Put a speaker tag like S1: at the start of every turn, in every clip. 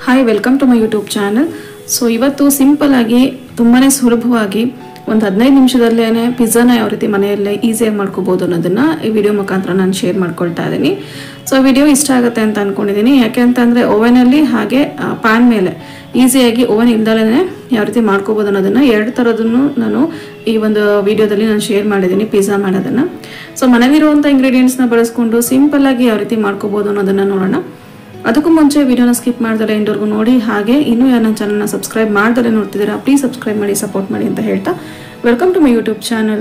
S1: hi welcome to my YouTube channel so ಇವತ್ತು simple ಆಗಿ ತುಂಬಾ ಸುಲಭವಾಗಿ ಒಂದು ಹದಿನೈದು ನಿಮಿಷದಲ್ಲೇ ಪಿಜ್ಜಾನ ಯಾವ ರೀತಿ ಮನೆಯಲ್ಲೇ ಈಸಿಯಾಗಿ ಮಾಡ್ಕೋಬೋದು ಅನ್ನೋದನ್ನ ಈ ವಿಡಿಯೋ ಮುಖಾಂತರ ನಾನು ಶೇರ್ ಮಾಡ್ಕೊಳ್ತಾ ಇದ್ದೀನಿ ಸೊ ವಿಡಿಯೋ ಇಷ್ಟ ಆಗುತ್ತೆ ಅಂತ ಅನ್ಕೊಂಡಿದ್ದೀನಿ ಯಾಕೆ ಅಂತಂದರೆ ಓವೆನಲ್ಲಿ ಹಾಗೆ ಪ್ಯಾನ್ ಮೇಲೆ ಈಸಿಯಾಗಿ ಓವನ್ ಇಲ್ದಲೇ ಯಾವ ರೀತಿ ಮಾಡ್ಕೋಬೋದು ಅನ್ನೋದನ್ನ ಎರಡು ಥರದನ್ನು ನಾನು ಈ ಒಂದು ವಿಡಿಯೋದಲ್ಲಿ ನಾನು ಶೇರ್ ಮಾಡಿದ್ದೀನಿ ಪಿಜ್ಜಾ ಮಾಡೋದನ್ನು ಸೊ ಮನೇಲಿರುವಂಥ ಇಂಗ್ರೀಡಿಯೆಂಟ್ಸ್ನ ಬಳಸ್ಕೊಂಡು ಸಿಂಪಲ್ ಆಗಿ ಯಾವ ರೀತಿ ಮಾಡ್ಕೋಬೋದು ಅನ್ನೋದನ್ನ ನೋಡೋಣ ಅದಕ್ಕೂ ಮುಂಚೆ ವಿಡಿಯೋನ ಸ್ಕಿಪ್ ಮಾಡಿದರೆ ಇಂಡೋರ್ಗು ನೋಡಿ ಹಾಗೆ ಇನ್ನೂ ಯಾರು ನನ್ನ ಚಾನಲ್ನ ಸಬ್ಸ್ಕ್ರೈಬ್ ಮಾಡ್ದಲೇ ನೋಡ್ತಿದ್ದೀರಾ ಪ್ಲೀಸ್ ಸಬ್ಸ್ಕ್ರೈಬ್ ಮಾಡಿ ಸಪೋರ್ಟ್ ಮಾಡಿ ಅಂತ ಹೇಳ್ತಾ welcome to my YouTube channel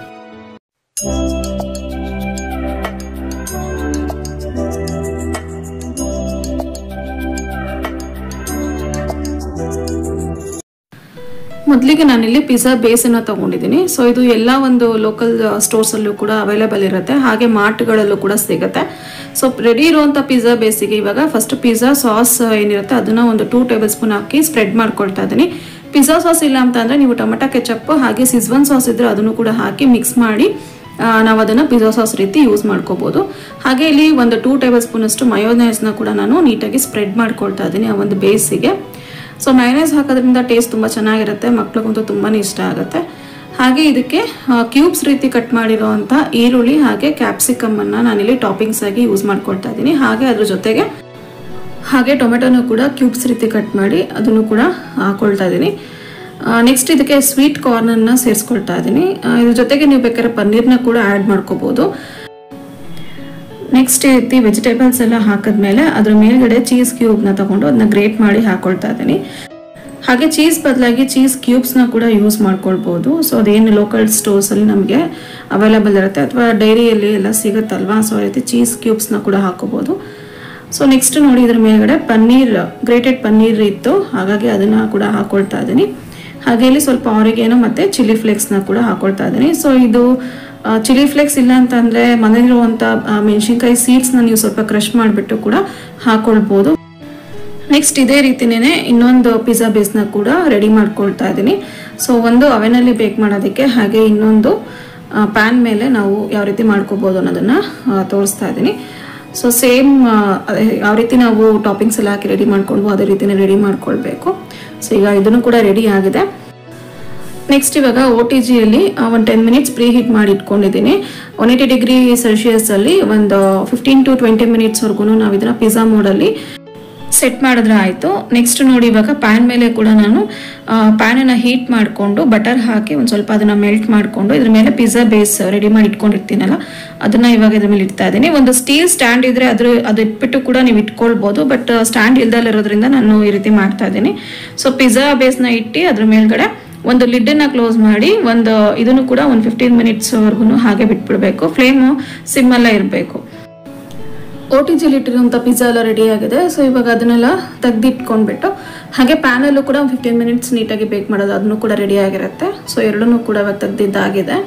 S1: ಮೊದಲಿಗೆ ನಾನಿಲ್ಲಿ ಪಿಜ್ಜಾ ಬೇಸನ್ನು ತಗೊಂಡಿದ್ದೀನಿ ಸೊ ಇದು ಎಲ್ಲ ಒಂದು ಲೋಕಲ್ ಸ್ಟೋರ್ಸಲ್ಲೂ ಕೂಡ ಅವೈಲೇಬಲ್ ಇರುತ್ತೆ ಹಾಗೆ ಮಾರ್ಟ್ಗಳಲ್ಲೂ ಕೂಡ ಸಿಗುತ್ತೆ ಸೊ ರೆಡಿ ಇರುವಂಥ ಪಿಜ್ಜಾ ಬೇಸಿಗೆ ಇವಾಗ ಫಸ್ಟ್ ಪಿಜ್ಜಾ ಸಾಸ್ ಏನಿರುತ್ತೆ ಅದನ್ನ ಒಂದು ಟೂ ಟೇಬಲ್ ಸ್ಪೂನ್ ಹಾಕಿ ಸ್ಪ್ರೆಡ್ ಮಾಡ್ಕೊಳ್ತಾ ಇದ್ದೀನಿ ಪಿಜ್ಜಾ ಸಾಸ್ ಇಲ್ಲ ಅಂತ ಅಂದರೆ ನೀವು ಟೊಮೆಟೊ ಕೆಚಪ್ ಹಾಗೆ ಸಿಜ್ವನ್ ಸಾಸ್ ಇದ್ರೆ ಅದನ್ನು ಕೂಡ ಹಾಕಿ ಮಿಕ್ಸ್ ಮಾಡಿ ನಾವು ಅದನ್ನು ಪಿಜ್ಜಾ ಸಾಸ್ ರೀತಿ ಯೂಸ್ ಮಾಡ್ಕೋಬೋದು ಹಾಗೆ ಇಲ್ಲಿ ಒಂದು ಟೂ ಟೇಬಲ್ ಸ್ಪೂನ್ ಅಷ್ಟು ಮಯೋನೈಸ್ನ ಕೂಡ ನಾನು ನೀಟಾಗಿ ಸ್ಪ್ರೆಡ್ ಮಾಡ್ಕೊಳ್ತಾ ಇದ್ದೀನಿ ಆ ಒಂದು ಬೇಸಿಗೆ ಸೊ ಮೈನೈಸ್ ಹಾಕೋದ್ರಿಂದ ಟೇಸ್ಟ್ ತುಂಬ ಚೆನ್ನಾಗಿರುತ್ತೆ ಮಕ್ಳಿಗಂತೂ ತುಂಬಾ ಇಷ್ಟ ಆಗುತ್ತೆ ಹಾಗೆ ಇದಕ್ಕೆ ಕ್ಯೂಬ್ಸ್ ರೀತಿ ಕಟ್ ಮಾಡಿರೋವಂಥ ಈರುಳ್ಳಿ ಹಾಗೆ ಕ್ಯಾಪ್ಸಿಕಮ್ಮನ್ನು ನಾನಿಲ್ಲಿ ಟಾಪಿಂಗ್ಸ್ ಆಗಿ ಯೂಸ್ ಮಾಡ್ಕೊಳ್ತಾ ಇದ್ದೀನಿ ಹಾಗೆ ಅದ್ರ ಜೊತೆಗೆ ಹಾಗೆ ಟೊಮೆಟೊನು ಕೂಡ ಕ್ಯೂಬ್ಸ್ ರೀತಿ ಕಟ್ ಮಾಡಿ ಅದನ್ನು ಕೂಡ ಹಾಕೊಳ್ತಾ ಇದ್ದೀನಿ ನೆಕ್ಸ್ಟ್ ಇದಕ್ಕೆ ಸ್ವೀಟ್ ಕಾರ್ನನ್ನು ಸೇರಿಸ್ಕೊಳ್ತಾ ಇದ್ದೀನಿ ಇದ್ರ ಜೊತೆಗೆ ನೀವು ಬೇಕಾದ್ರೆ ಪನ್ನೀರ್ನ ಕೂಡ ಆ್ಯಡ್ ಮಾಡ್ಕೋಬೋದು ನೆಕ್ಸ್ಟ್ ಈ ರೀತಿ ವೆಜಿಟೇಬಲ್ಸ್ ಎಲ್ಲ ಹಾಕಿದ್ಮೇಲೆ ಅದ್ರ ಮೇಲ್ಗಡೆ ಚೀಸ್ ಕ್ಯೂಬ್ನ ತಗೊಂಡು ಅದನ್ನ ಗ್ರೇಟ್ ಮಾಡಿ ಹಾಕೊಳ್ತಾ ಇದ್ದೀನಿ ಹಾಗೆ ಚೀಸ್ ಬದಲಾಗಿ ಚೀಸ್ ಕ್ಯೂಬ್ಸ್ನ ಕೂಡ ಯೂಸ್ ಮಾಡ್ಕೊಳ್ಬೋದು ಸೊ ಅದೇನು ಲೋಕಲ್ ಸ್ಟೋರ್ಸಲ್ಲಿ ನಮಗೆ ಅವೈಲೇಬಲ್ ಇರುತ್ತೆ ಅಥವಾ ಡೈರಿಯಲ್ಲಿ ಎಲ್ಲ ಸಿಗುತ್ತಲ್ವಾ ಸೊ ಆ ರೀತಿ ಚೀಸ್ ಕ್ಯೂಬ್ಸ್ನ ಕೂಡ ಹಾಕೋಬೋದು ಸೊ ನೆಕ್ಸ್ಟ್ ನೋಡಿ ಇದ್ರ ಮೇಲ್ಗಡೆ ಪನ್ನೀರ್ ಗ್ರೇಟೆಡ್ ಪನ್ನೀರ್ ಇತ್ತು ಹಾಗಾಗಿ ಅದನ್ನು ಕೂಡ ಹಾಕೊಳ್ತಾ ಇದ್ದೀನಿ ಹಾಗೆ ಇಲ್ಲಿ ಸ್ವಲ್ಪ ಆರಿಗೇನೋ ಮತ್ತು ಚಿಲ್ಲಿ ಫ್ಲೇಕ್ಸ್ನ ಕೂಡ ಹಾಕೊಳ್ತಾ ಇದ್ದೀನಿ ಸೊ ಇದು ಚಿಲ್ಲಿ ಫ್ಲೇಕ್ಸ್ ಇಲ್ಲ ಅಂತಂದರೆ ಮನೇಲಿರುವಂಥ ಮೆಣಸಿನ್ಕಾಯಿ ಸೀಡ್ಸ್ನ ನೀವು ಸ್ವಲ್ಪ ಕ್ರಷ್ ಮಾಡಿಬಿಟ್ಟು ಕೂಡ ಹಾಕೊಳ್ಬೋದು ನೆಕ್ಸ್ಟ್ ಇದೇ ರೀತಿನೇ ಇನ್ನೊಂದು ಪಿಜ್ಜಾ ಬೇಸ್ನ ಕೂಡ ರೆಡಿ ಮಾಡ್ಕೊಳ್ತಾ ಇದ್ದೀನಿ ಸೊ ಒಂದು ಅವೆನಲ್ಲಿ ಬೇಕ್ ಮಾಡೋದಕ್ಕೆ ಹಾಗೆ ಇನ್ನೊಂದು ಪ್ಯಾನ್ ಮೇಲೆ ನಾವು ಯಾವ ರೀತಿ ಮಾಡ್ಕೋಬೋದು ಅನ್ನೋದನ್ನು ತೋರಿಸ್ತಾ ಇದ್ದೀನಿ ಸೊ ಸೇಮ್ ಯಾವ ರೀತಿ ನಾವು ಟಾಪಿಂಗ್ಸ್ ಎಲ್ಲ ಹಾಕಿ ರೆಡಿ ಮಾಡ್ಕೊಂಡು ಅದೇ ರೀತಿನೇ ರೆಡಿ ಮಾಡ್ಕೊಳ್ಬೇಕು ಸೊ ಈಗ ಇದನ್ನು ಕೂಡ ರೆಡಿ ಆಗಿದೆ ನೆಕ್ಸ್ಟ್ ಇವಾಗ ಓ ಟಿ ಜಿಯಲ್ಲಿ ಒಂದು ಟೆನ್ ಮಿನಿಟ್ಸ್ ಪ್ರೀ ಹೀಟ್ ಮಾಡಿ ಇಟ್ಕೊಂಡಿದ್ದೀನಿ ಒನ್ ಏಯ್ಟಿ ಡಿಗ್ರಿ ಸೆಲ್ಸಿಯಸ್ಸಲ್ಲಿ ಒಂದು ಫಿಫ್ಟೀನ್ ಟು ಟ್ವೆಂಟಿ ಮಿನಿಟ್ಸ್ವರೆಗೂ ನಾವು ಇದನ್ನ ಪಿಜ್ಜಾ ಮೋಡಲ್ಲಿ ಸೆಟ್ ಮಾಡಿದ್ರೆ ಆಯಿತು ನೆಕ್ಸ್ಟ್ ನೋಡಿ ಇವಾಗ ಪ್ಯಾನ್ ಮೇಲೆ ಕೂಡ ನಾನು ಪ್ಯಾನನ್ನು ಹೀಟ್ ಮಾಡಿಕೊಂಡು ಬಟರ್ ಹಾಕಿ ಒಂದು ಸ್ವಲ್ಪ ಅದನ್ನು ಮೆಲ್ಟ್ ಮಾಡಿಕೊಂಡು ಇದ್ರ ಮೇಲೆ ಪಿಜ್ಜಾ ಬೇಸ್ ರೆಡಿ ಮಾಡಿ ಇಟ್ಕೊಂಡಿರ್ತೀನಲ್ಲ ಅದನ್ನು ಇವಾಗ ಇದ್ರ ಮೇಲೆ ಇಡ್ತಾ ಇದ್ದೀನಿ ಒಂದು ಸ್ಟೀಲ್ ಸ್ಟ್ಯಾಂಡ್ ಇದ್ರೆ ಅದ್ರ ಅದು ಇಟ್ಬಿಟ್ಟು ಕೂಡ ನೀವು ಇಟ್ಕೊಳ್ಬೋದು ಬಟ್ ಸ್ಟ್ಯಾಂಡ್ ಇಲ್ದಲ್ಲಿರೋದ್ರಿಂದ ನಾನು ಈ ರೀತಿ ಮಾಡ್ತಾ ಇದ್ದೀನಿ ಸೊ ಪಿಜ್ಜಾ ಬೇಸ್ನ ಇಟ್ಟು ಅದ್ರ ಮೇಲ್ಗಡೆ ಒಂದು ಲಿಡ್ಡನ್ನು ಕ್ಲೋಸ್ ಮಾಡಿ ಒಂದು ಇದನ್ನು ಕೂಡ ಒಂದು ಫಿಫ್ಟೀನ್ ಮಿನಿಟ್ಸ್ವರೆಗೂ ಹಾಗೆ ಬಿಟ್ಬಿಡಬೇಕು ಫ್ಲೇಮು ಸಿಮ್ಮಲ್ಲೇ ಇರಬೇಕು ಓ ಟಿ ಜಿಲಿ ಇಟ್ಟಿರುವಂಥ ಪಿಜ್ಜಾ ಎಲ್ಲ ರೆಡಿ ಆಗಿದೆ ಸೊ ಇವಾಗ ಅದನ್ನೆಲ್ಲ ತೆಗ್ದಿಟ್ಕೊಂಡ್ಬಿಟ್ಟು ಹಾಗೆ ಪ್ಯಾನಲ್ಲೂ ಕೂಡ ಒಂದು ಫಿಫ್ಟೀನ್ ಮಿನಿಟ್ಸ್ ನೀಟಾಗಿ ಬೇಕ್ ಮಾಡೋದು ಅದನ್ನು ಕೂಡ ರೆಡಿ ಆಗಿರುತ್ತೆ ಸೊ ಎರಡನ್ನೂ ಕೂಡ ಇವಾಗ ತೆಗ್ದಿದ್ದಾಗಿದೆ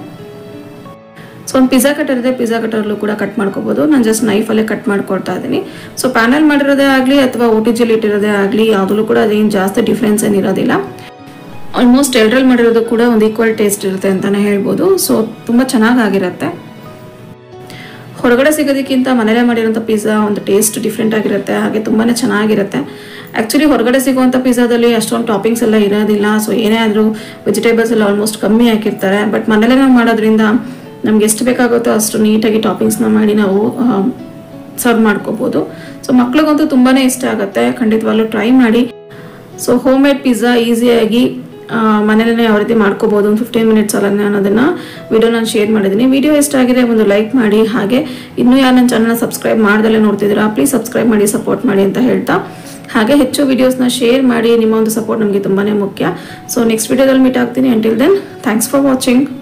S1: ಸೊ ಒಂದು ಪಿಜ್ಜಾ ಕಟರ್ ಇದೆ ಪಿಜ್ಜಾ ಕಟರ್ಲು ಕೂಡ ಕಟ್ ಮಾಡ್ಕೋಬೋದು ನಾನು ಜಸ್ಟ್ ನೈಫಲ್ಲೇ ಕಟ್ ಮಾಡ್ಕೊಳ್ತಾ ಇದ್ದೀನಿ ಸೊ ಪ್ಯಾನಲ್ ಮಾಡಿರೋದೇ ಆಗಲಿ ಅಥವಾ ಓ ಟಿ ಜಿಲಿ ಇಟ್ಟಿರೋದೇ ಆಗಲಿ ಯಾವುದಲ್ಲೂ ಕೂಡ ಅದೇನು ಜಾಸ್ತಿ ಡಿಫ್ರೆನ್ಸ್ ಏನಿರೋದಿಲ್ಲ ಆಲ್ಮೋಸ್ಟ್ ಎರಡರಲ್ಲಿ ಮಾಡಿರೋದು ಕೂಡ ಒಂದು ಈಕ್ವಲ್ ಟೇಸ್ಟ್ ಇರುತ್ತೆ ಅಂತಲೇ ಹೇಳ್ಬೋದು ಸೊ ತುಂಬ ಚೆನ್ನಾಗಾಗಿರುತ್ತೆ ಹೊರಗಡೆ ಸಿಗೋದಕ್ಕಿಂತ ಮನೇಲೆ ಮಾಡಿರೋಂಥ ಪಿಜ್ಜಾ ಒಂದು ಟೇಸ್ಟ್ ಡಿಫ್ರೆಂಟ್ ಆಗಿರುತ್ತೆ ಹಾಗೆ ತುಂಬಾ ಚೆನ್ನಾಗಿರುತ್ತೆ ಆ್ಯಕ್ಚುಲಿ ಹೊರಗಡೆ ಸಿಗುವಂಥ ಪಿಜ್ಜಾದಲ್ಲಿ ಅಷ್ಟೊಂದು ಟಾಪಿಂಗ್ಸ್ ಎಲ್ಲ ಇರೋದಿಲ್ಲ ಸೊ ಏನೇ ಆದರೂ ವೆಜಿಟೇಬಲ್ಸ್ ಎಲ್ಲ ಆಲ್ಮೋಸ್ಟ್ ಕಮ್ಮಿ ಹಾಕಿರ್ತಾರೆ ಬಟ್ ಮನೇಲೆ ನಾವು ಮಾಡೋದ್ರಿಂದ ನಮ್ಗೆ ಎಷ್ಟು ಬೇಕಾಗುತ್ತೋ ಅಷ್ಟು ನೀಟಾಗಿ ಟಾಪಿಂಗ್ಸ್ನ ಮಾಡಿ ನಾವು ಸರ್ವ್ ಮಾಡ್ಕೋಬೋದು ಸೊ ಮಕ್ಳಿಗಂತೂ ತುಂಬಾ ಇಷ್ಟ ಆಗುತ್ತೆ ಖಂಡಿತವಾಗ್ಲೂ ಟ್ರೈ ಮಾಡಿ ಸೊ ಹೋಮ್ ಮೇಡ್ ಪಿಜ್ಜಾ ಈಸಿಯಾಗಿ ಮನೇಲೇ ಯಾವ ರೀತಿ ಮಾಡ್ಕೋಬೋದು ಒಂದು ಫಿಫ್ಟೀನ್ ಮಿನಿಟ್ಸ್ ಅಲ್ಲೇ ಅನ್ನೋದನ್ನು ವಿಡಿಯೋ ನಾನು ಶೇರ್ ಮಾಡಿದ್ದೀನಿ ವಿಡಿಯೋ ಇಷ್ಟ ಆಗಿದೆ ಒಂದು ಲೈಕ್ ಮಾಡಿ ಹಾಗೆ ಇನ್ನೂ ಯಾರು ನನ್ನ ಚಾನಲ್ನ ಸಬ್ಸ್ಕ್ರೈಬ್ ಮಾಡ್ದಲ್ಲೇ ನೋಡ್ತಿದ್ದೀರಾ ಪ್ಲೀಸ್ ಸಬ್ಸ್ಕ್ರೈಬ್ ಮಾಡಿ ಸಪೋರ್ಟ್ ಮಾಡಿ ಅಂತ ಹೇಳ್ತಾ ಹಾಗೆ ಹೆಚ್ಚು ವಿಡಿಯೋಸ್ನ ಶೇರ್ ಮಾಡಿ ನಿಮ್ಮ ಒಂದು ಸಪೋರ್ಟ್ ನಮಗೆ ತುಂಬಾ ಮುಖ್ಯ ಸೊ ನೆಕ್ಸ್ಟ್ ವಿಡಿಯೋದಲ್ಲಿ ಮೀಟ್ ಆಗ್ತೀನಿ until then thanks for watching